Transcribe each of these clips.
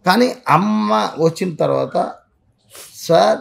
కానీ అమ్మ వచ్చిన తర్వాత సార్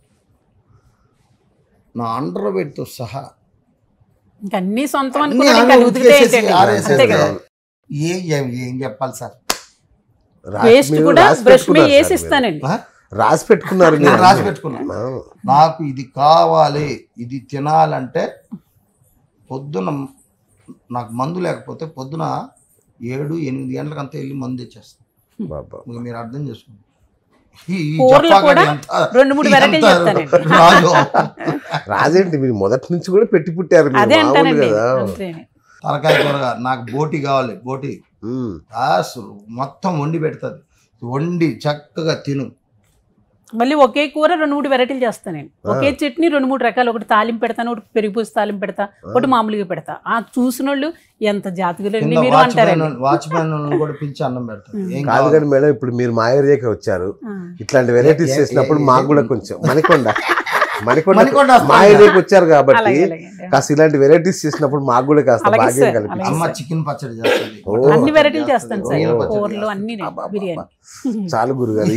నా అండర్ వెయిట్తో సహా ఇంకా అన్ని సొంతం అన్నీ అనుకున్నాడు ఇంకా ఆమె ఉతికితే ఉతికేసేసి ఏంటండి? ఆరేసేసి అంతే కదా ఏం ఏం- ఏం చెప్పాలి సార్ రా- వేస్ట్ మీరు కూడా రాసి బ్రష్ మీద పెట్టుకున్నారు వేసి సార్ మీరు. ఇస్తానండి ఆ? రాసి పెట్టుకున్నారు నేను మీరు. రాసి పెట్టుకున్నా ఆ, నాకు ఇది కావాలి ఇది తినాలంటే పొద్దున నాకు మందు లేకపోతే పొద్దున ఏడు ఎనిమిది గంటలకంతా వెళ్ళి మందు తెచ్చేస్తాను బాబా. ఇంక మీరు అర్థం చేసుకోండి ఈ కూరలు జపాకాడి కూడా ఎంత- రెండు మూడు వెరైటీలు ఎంత చెప్తానండి. రాజు రాజేంటి మీరు మొదటి నుంచి కూడా పెట్టి పుట్టారు మీరు అదే మామూలు అంటానండి కదా అంతే తలకాయ కూరగా నాకు బోటి కావాలి బోటి ఉమ్, అసలు మొత్తం వండి పెడుతుంది వండి చక్కగా తిను మళ్ళీ ఒకే కూర రెండు మూడు వెరైటీలు చేస్తానండి ఒకే చట్నీ రెండు మూడు రకాలు ఒకటి తాలింపు పెడతాను ఒకటి పెరుగు పూసి తాలింపు పెడతా ఒకటి మామూలుగా పెడతా ఆ చూసిన వాళ్ళు ఎంత జాతకులండి కింద మీరు వాచ్మెన్ అంటారండి వాచ్మెన్ కూడా పిలిచి అన్నం పెడతాడు ఏం కాదు కావాలి? కానీ మేడం ఇప్పుడు మీరు మా ఏరియాకి వచ్చారు ఆ. ఇట్లాంటి వెరైటీస్ ఏ- ఏ- చేసినప్పుడు ఏ- మాకు కూడా కొంచెం మణికొండ మణికొండ మణికొండ మా వస్తాను. ఏరియాకి వచ్చారు కాబట్టి అలాగే, అలాగే. కాస్త ఇలాంటి వెరైటీస్ చేసినప్పుడు మాకు కూడా కాస్త అలాగే భాగ్యం సార్, కల్పించింది అలాగే. అమ్మ చికెన్ పచ్చడి చేస్తుంది ఓ. మటన్ అన్ని పచ్చడి వెరైటీలు చేస్తుంది, చేస్తాను సార్ రొయ్యల పచ్చడి కూరలు చేస్తుంది. అన్ని అబ్బా, అబ్బా, బిర్యానీ చాలు గురుగారి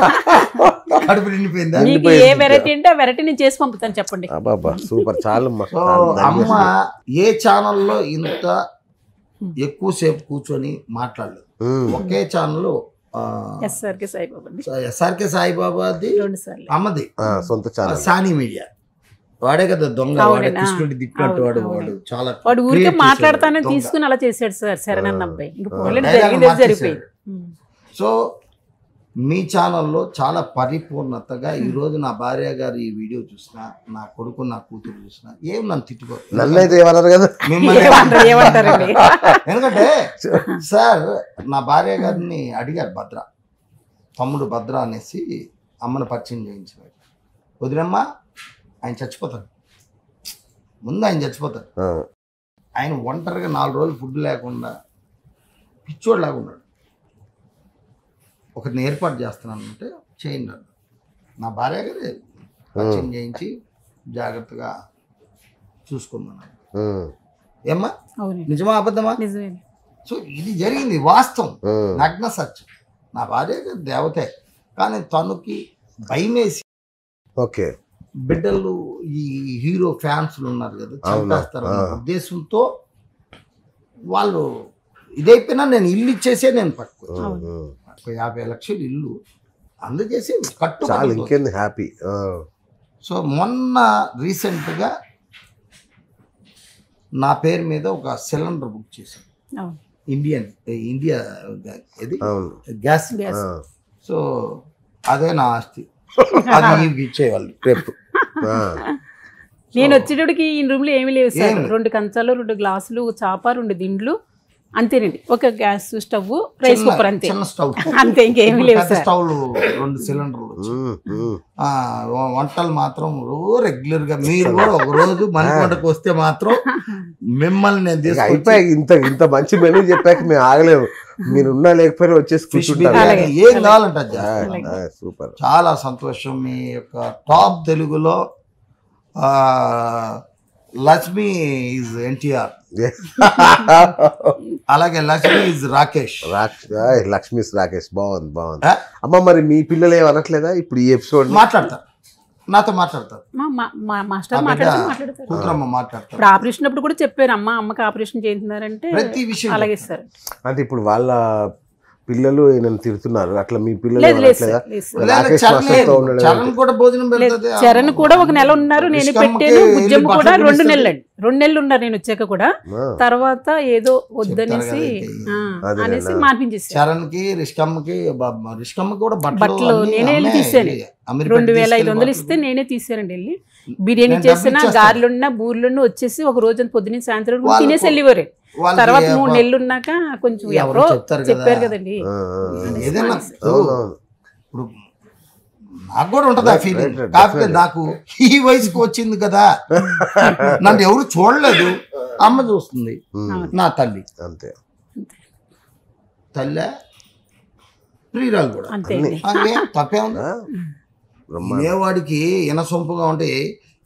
కడుపు నిండిపోయిందా మీకు నిండిపోయింది ఏ ఇంకా. వెరైటీ అంటే ఆ వెరైటీ నేను చేసి పంపుతాను చెప్పండి అబ్బాబా సూపర్ చాలు అమ్మా సో చాలు, దాన్ని అమ్మ చేసి- ఏ ఛానల్లో ఇంత ఎక్కువసేపు కూర్చొని మాట్లాడలేదు ఉమ్, ఒకే ఛానల్ ఎస్ఆర్కే సాయిబాబా అండి ఎస్ఆర్కే సాయిబాబాది రెండు సార్లు అమ్మది ఆ, సొంత ఛానల్ సానీ మీడియా వాడే కదా దొంగ వాడే అవునండి, ఆ. కృష్ణుడి దిట్టినట్టు అవును, వాడు అవును. వాడు చాలా వాడు ఊరికే create చేశాడు, మాట్లాడతానని దొంగ. తీసుకుని అలా చేశాడు సార్ శరణన్న అబ్బాయి ఇంక పోలేదు డైలాగ్ జరిగింది మార్చేశాడు. జరిగిపోయింది ఉమ్. సో మీ ఛానల్లో చాలా పరిపూర్ణతగా ఈ రోజు నా భార్య గారు ఈ వీడియో చూసినా నా కొడుకు నా కూతురు చూసినా ఏం నన్ను తిట్టుకో నన్ను అయితే ఏమన్నారు కదా మిమ్మల్ని ఏమంటారు ఏమంటారండి ఎందుకంటే సార్ నా భార్య గారిని అడిగారు భద్ర తమ్ముడు భద్ర అనేసి అమ్మని పరిచయం చేయించారు వదినమ్మ ఆయన చచ్చిపోతాడు ముందు ఆయన చచ్చిపోతాడు ఆ, ఆయన ఒంటరిగా నాలుగు రోజులు ఫుడ్ లేకుండా పిచ్చోడు లాగా ఉన్నాడు ఒకరిని ఏర్పాటు చేస్తున్నానంటే చేయండి అన్నాడు. నా భార్య గారే పరిచయం చేయించి జాగ్రత్తగా చూసుకోమన్నాడు ఉమ్, ఏమ్మా అవునండి నిజమా అబద్ధమా నిజమే సో ఇది జరిగింది వాస్తవం ఉమ్, నగ్న సత్యం నా భార్య గారు దేవతే కానీ తనకి భయమేసి ఓకే బిడ్డలు ఈ హీరో ఫ్యాన్స్లు ఉన్నారు కదా చంపేస్తారన్న ఆ. ఉద్దేశంతో వాళ్ళు ఇదైపోయినా నేను ఇల్లు ఇచ్చేసే నేను పట్టుకోవచ్చు ఉమ్, ఉమ్. ఒక యాభై లక్షలు ఇల్లు అందుకేసి కట్టు చాలు కట్టుకో. ఇంకేంది హ్యాపీ సో మొన్న రీసెంట్గా నా పేరు మీద ఒక సిలిండర్ బుక్ చేశాను అవును ఇండియన్ ఇండియా ఇది అవును గ్యాస్ Gas. ఆ, సో అదే నా ఆస్తి అది ఈవికి ఇచ్చేవాళ్ళు రేపు ఆ, నేను వచ్చేటప్పటికి ఈ రూమ్ లో ఏమీ లేవు సార్ ఏమి? రెండు కంచాలు రెండు గ్లాసులు చాప రెండు దిండ్లు అంతేనండి ఒక గ్యాస్ స్టవ్ రైస్ చిన్న- కుక్కర్ అంతే చిన్న స్టవ్ అంతే ఇంకేమీ ఇప్పుడు లేవు పెద్ద సార్ స్టవ్లు రెండు సిలిండర్లు వచ్చాయి. ఉమ్, ఉమ్. ఆ, వ- వంటలు మాత్రం రోజు రెగ్యులర్ గా మీరు కూడా ఒక రోజు మణికొండకు వస్తే మాత్రం మిమ్మల్ని నేను ఇక తీసుకొచ్చి అయిపోయాక ఇంత ఇంత మంచి మెనూ చెప్పాక మేము ఆగలేము మీరు ఉన్నా లేకపోయినా వచ్చేసి ఫిష్ కూర్చుంటారు బిర్యానీ అలాగే. ఏం కావాలంటే అది చేస్తాను. ఆ, ఆ, సూపర్ చాలా సంతోషం మీ యొక్క టాప్ తెలుగులో ఆ, లక్ష్మి ఈజ్ ఎన్టీఆర్ అలాగే లక్ష్మి ఈజ్ రాకేష్ రాక్- ఆయ్, లక్ష్మీ రాకేష్ బాగుంది బాగుంది ఆ? అమ్మ మరి మీ పిల్లలు ఏం అనట్లేదా ఇప్పుడు ఈ ఎపిసోడ్ మాట్లాడతారు నాతో మాట్లాడతారు మా- మా- మా మాస్టర్ ఆ బిడ్డ మాట్లాడుతూ మాట్లాడతారు కూతురమ్మ మాట్లాడతారు ఇప్పుడు ఆపరేషన్ అప్పుడు కూడా చెప్పారు అమ్మ అమ్మకి ఆపరేషన్ చేయించున్నారంటే ప్రతి విషయం అలాగే చెప్తారు. సార్ అంటే ఇప్పుడు వాళ్ళ పిల్లలు నన్ను తిడుతున్నారు అట్లా మీ పిల్లలు లేదు లేదు అనట్లేదా సార్ లేదు సార్ లేదు, రాకేష్ చరణ్ మాస్టర్తో లేదు. ఉండడం చరణ్ కూడా భోజనం పెడుతుంది చరణ్ కూడా ఒక నెల ఉన్నారు నేను రిష్కమ్మకి పెట్టాను వెళ్ళి బుజ్జమ్మ బట్టలు కూడా రెండు కొనిస్తుంది. నెలలు అండి రెండు నెలలు ఉన్నారు నేను వచ్చాక కూడా ఆ, తర్వాత ఏదో వద్దనేసి చెప్తారు కదా ఆ, అదేలేనా. అనేసి మార్పించేసారు చరణ్ కి రిష్కమ్మకి బ- రిష్కమ్మకి కూడా బట్టలు బట్టలు అన్నీ నేనే వెళ్ళి అమ్మే తీసాను. వెళ్ళి అమీర్పేట రెండు వేల ఐదు తీసుకెళ్ళి వందలు బట్టలు ఇస్తే నేనే తీసానండి వెళ్ళి బిర్యానీ నేను చేసిన డబ్బులు గారెలున్నా బూర్లున్నా వచ్చేసి ఒక రోజు పొద్దున్న సాయంత్రం వరకు వాళ్ళకు తినేసి వెళ్ళేవారు వాళ్ళకి తర్వాత ఏ- మూడు నెలలు ఉన్నాక కొంచెం ఎవరో ఎవరో చెప్తారు కదా. చెప్పారు కదండి ఆ, ఆ, ఏదైనా అవునవును ఇప్పుడు నాకు కూడా ఉంటుంది ఆ Right, ఫీలింగ్ right, right, కాకపోతే definitely. నాకు ఈ వయసుకు వచ్చింది కదా నన్ను ఎవరు చూడలేదు అమ్మ చూస్తుంది ఉమ్, నా తల్లి అంతే తల్లి ప్రియురాలు కూడా అంతే అండి అదే తప్పే ఉంది ఆ, బ్రహ్మ వినేవాడికి ఇనసొంపుగా ఉంటే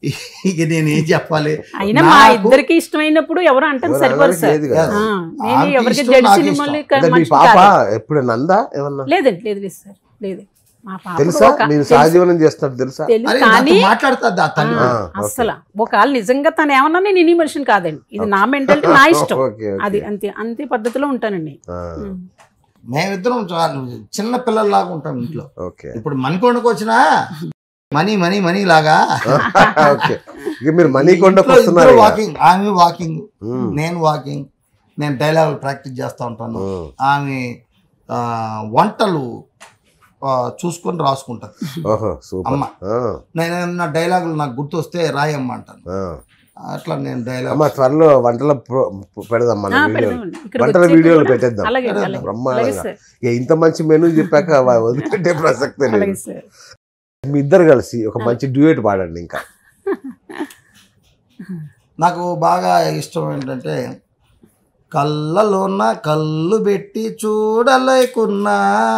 ఇక నేను ఏం చెప్పాలి అయినా మా నాకు- ఇద్దరికి ఇష్టమైనప్పుడు ఎవరు అంటే ఎవరు సరిపోరు అనడానికి సార్ లేదు కదా. ఆ, నేను ఆమెకి ఎవరికి ఇష్టం, జడ్జి నాకు సినిమాలు ఇష్టం. అంటే మీ మనిషి పాప కాదు. ఎప్పుడు నందా ఏమన్నా లేదండి లేదు లేదు సార్ లేదు మా పాప తెలుసా ఒక- మీరు తెలుసు- సహజీవనం చేస్తున్నారు తెలుసా తెలుసు అరే కానీ నాతో మాట్లాడుతుంది ఆ తల్లి ఆ, అస్సలు ఒకవేళ నిజంగా తను ఏమన్నా నేను ఇన్ని మనిషిని కాదండి ఇది నా మెంటాలిటీ నా ఇష్టం ఓకే ఓకే. అది అంతే అంతే పద్ధతిలో ఉంటానండి ఆ, ఉం. మేమిద్దరం చాలా చిన్న పిల్లల్లాగా ఉంటాం ఇంట్లో ఓకే ఇప్పుడు మణికొండకు వచ్చినా మనీ మనీ మనీ లాగా ఓకే ఇక మీరు మణికొండకు ఇంట్లో వస్తున్నారు ఇద్దరు ఇక. వాకింగ్ ఆమె వాకింగ్ ఉమ్, నేను వాకింగ్ నేను డైలాగులు ప్రాక్టీస్ చేస్తూ ఉంటాను ఉమ్. ఆమె ఆ, వంటలు ఆ, చూసుకొని రాసుకుంటాను ఓహో సూపర్ అమ్మ. ఆ, నేను ఏమన్నా డైలాగులు నాకు గుర్తొస్తే రాయమ్మ అంటాను ఆ. అట్లా నేను డైలాగ్ అమ్మ త్వరలో వంటల ప్రో- పెడదాం మన ఆ, వీడియోలు పెడదామండి. ఇక్కడికి వంటల వచ్చాక వీడియోలు కూడా- పెట్టేద్దాం అలాగే అలాగే అలాగే బ్రహ్మాండంగా సార్ ఇక ఇంత మంచి మెనూ చెప్పాక వ- వదిలిపెట్టే ప్రసక్తే అలాగే లేదు సార్ మీ ఇద్దరు కలిసి ఒక మంచి డ్యూయట్ పాడండి ఇంకా నాకు బాగా ఇష్టం ఏంటంటే కళ్ళలోన కళ్ళు పెట్టి చూడలేకున్నా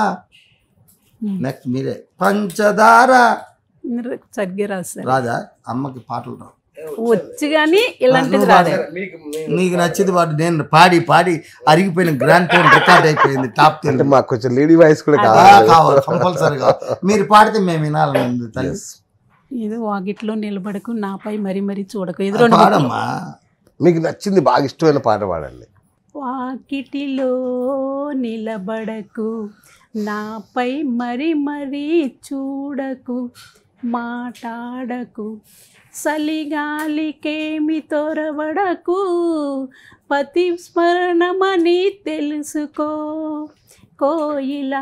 నెక్స్ట్ మీరే పంచదార మీరు సరిగ్గా రాదు సార్ రాదా అమ్మకి పాటలు రావు వచ్చి కానీ ఇలాంటిది నువ్వు రాదు నీకు నచ్చింది పాట నేను పాడి పాడి అరిగిపోయిన గ్రాండ్ ఫోన్ రికార్డ్ అయిపోయింది టాప్ అంటే టెన్ మాకు కొంచెం లేడీ వాయిస్ కూడా అదే. కావాలి కావాలి కంపల్సరీగా మీరు పాడితే మేము వినాలని ఉంది తల్లి ఏదో వాకిట్లో నిలబడకు నాపై మరి మరి చూడకు ఇది అది రెండు పాడమ్మా మీకు నచ్చింది బాగా ఇష్టమైన పాట పాడండి వాకిటిలో నిలబడకు నాపై మరి మరి చూడకు మాట్లాడకు సలిగాలికేమి తొరబడకు పతి స్మరణమని తెలుసుకో కోయిలా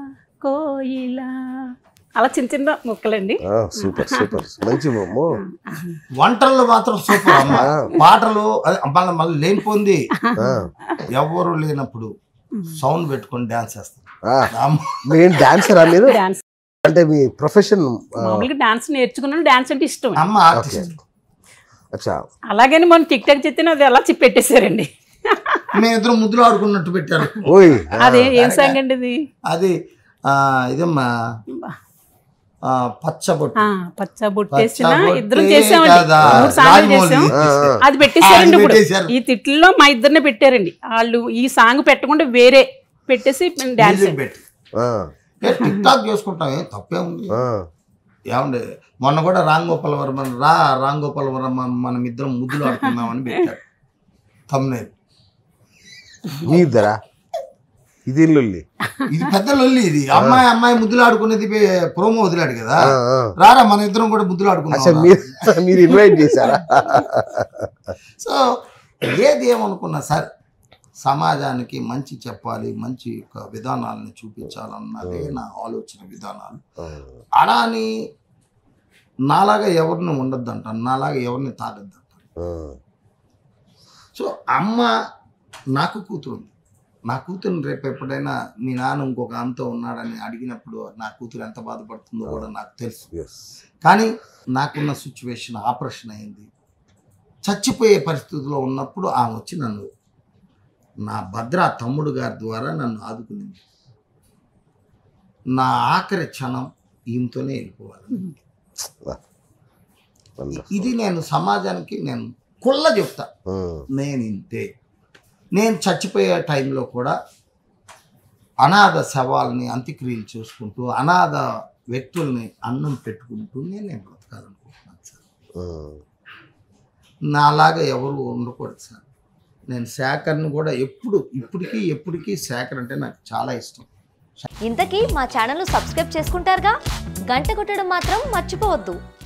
కోయిలా అలా చిన్న చిన్న ముక్కలండి ఆ, సూపర్ సూపర్ మంచి మమ్మో వంటల్లో మాత్రం సూపర్ అమ్మ పాటలు అదే మళ్ళీ మళ్ళీ లేనిపోంది ఆ, ఎవరు లేనప్పుడు సౌండ్ పెట్టుకొని డాన్స్ చేస్తాం ఆ. అమ్మ, మీరు డాన్సరా మీరు డాన్స్ అంటే మీ ప్రొఫెషన్ మామూలుగా డాన్స్ నేర్చుకున్నాను డాన్స్ అంటే ఇష్టం అమ్మ ఆర్టిస్ట్ అచ్చా అలాగని మనం టిక్ టాక్ చెప్తే అది అలా చెప్పి పెట్టేశారండి మేమిద్దరం ముద్దులు ఆడుకున్నట్టు పెట్టారు ఓయ్ అదే ఏం సాంగ్ అండి ఇది అది ఆ, ఇదమ్మా ఆ, పచ్చబొట్టు ఆ, పచ్చ బొట్టేసిన పచ్చబొట్టే ఇద్దరం చేసామండి కదా, మూడు సాంగ్లు రాజమౌళి చేసాం ఆ, ఆ. అది పెట్టేశారండి అది ఇప్పుడు పెట్టేశారు. ఈ తిట్లలో మా ఇద్దరిని పెట్టారండి వాళ్ళు ఈ సాంగ్ పెట్టకుండా వేరే పెట్టేసి డాన్స్ మ్యూజిక్ పెట్టి ఆ, ఏ, టిక్ టాక్ చేసుకుంటాం ఏం తప్పే ఉంది ఆ. ఏమండి మొన్న కూడా రామ్ గోపాల్ వర్మ రా రామ్ గోపాల్ వర్మ మనం ఇద్దరం ముద్దులు ఆడుకుందామని పెట్టాడు తమ్నేల్ మీ ఇద్దరా ఇది లొల్లి ఇది పెద్ద లొల్లి ఇది అమ్మాయి అమ్మాయి ముద్దులు ఆడుకునేది పే- ప్రోమో వదిలాడు కదా ఆ, ఆ. రారా మన ఇద్దరం కూడా ముద్దులు అచ్చా ఆడుకుందాం మీరు మీరు ఇన్వైట్ చేశారా సో ఏది ఏమనుకున్నా సరే సమాజానికి మంచి చెప్పాలి మంచి యొక్క విధానాలను చూపించాలన్నదే నా ఆలోచన విధానాలు అలా అని నాలాగా ఎవరిని ఉండొద్దు అంటాను నాలాగా ఎవరిని తాగొద్దు అంటాను ఆ, సో అమ్మ నాకు కూతురు ఉంది నా కూతురుని రేపు ఎప్పుడైనా మీ నాన్న ఇంకొక ఆమెతో ఉన్నాడని అడిగినప్పుడు నా కూతురు ఎంత బాధపడుతుందో కూడా నాకు తెలుసు yes. కానీ నాకున్న సిచ్యువేషన్ ఆపరేషన్ అయింది చచ్చిపోయే పరిస్థితిలో ఉన్నప్పుడు ఆమె వచ్చి నన్ను నా భద్ర తమ్ముడు గారి ద్వారా నన్ను ఆదుకునింది నా ఆఖరి క్షణం ఈమెతోనే వెళ్ళిపోవాలి Wonderful. ఇది నేను సమాజానికి నేను కుళ్ళ చెప్తా ఉమ్, నేను ఇంతే నేను చచ్చిపోయే టైంలో కూడా అనాథ శవాల్ని అంత్యక్రియలు చూసుకుంటూ అనాథ వ్యక్తుల్ని అన్నం పెట్టుకుంటూ నేను బ్రతకాలనుకుంటున్నాను సార్ ఉమ్. నాలాగా ఎవరు ఉండకూడదు సార్ నేను శేఖర్ని కూడా ఎప్పుడు ఇప్పటికీ ఎప్పటికీ శేఖర్ అంటే నాకు చాలా ఇష్టం ఇంతకీ మా ఛానల్ను సబ్స్క్రైబ్ చేసుకుంటారుగా గంట కొట్టడం మాత్రం మర్చిపోవద్దు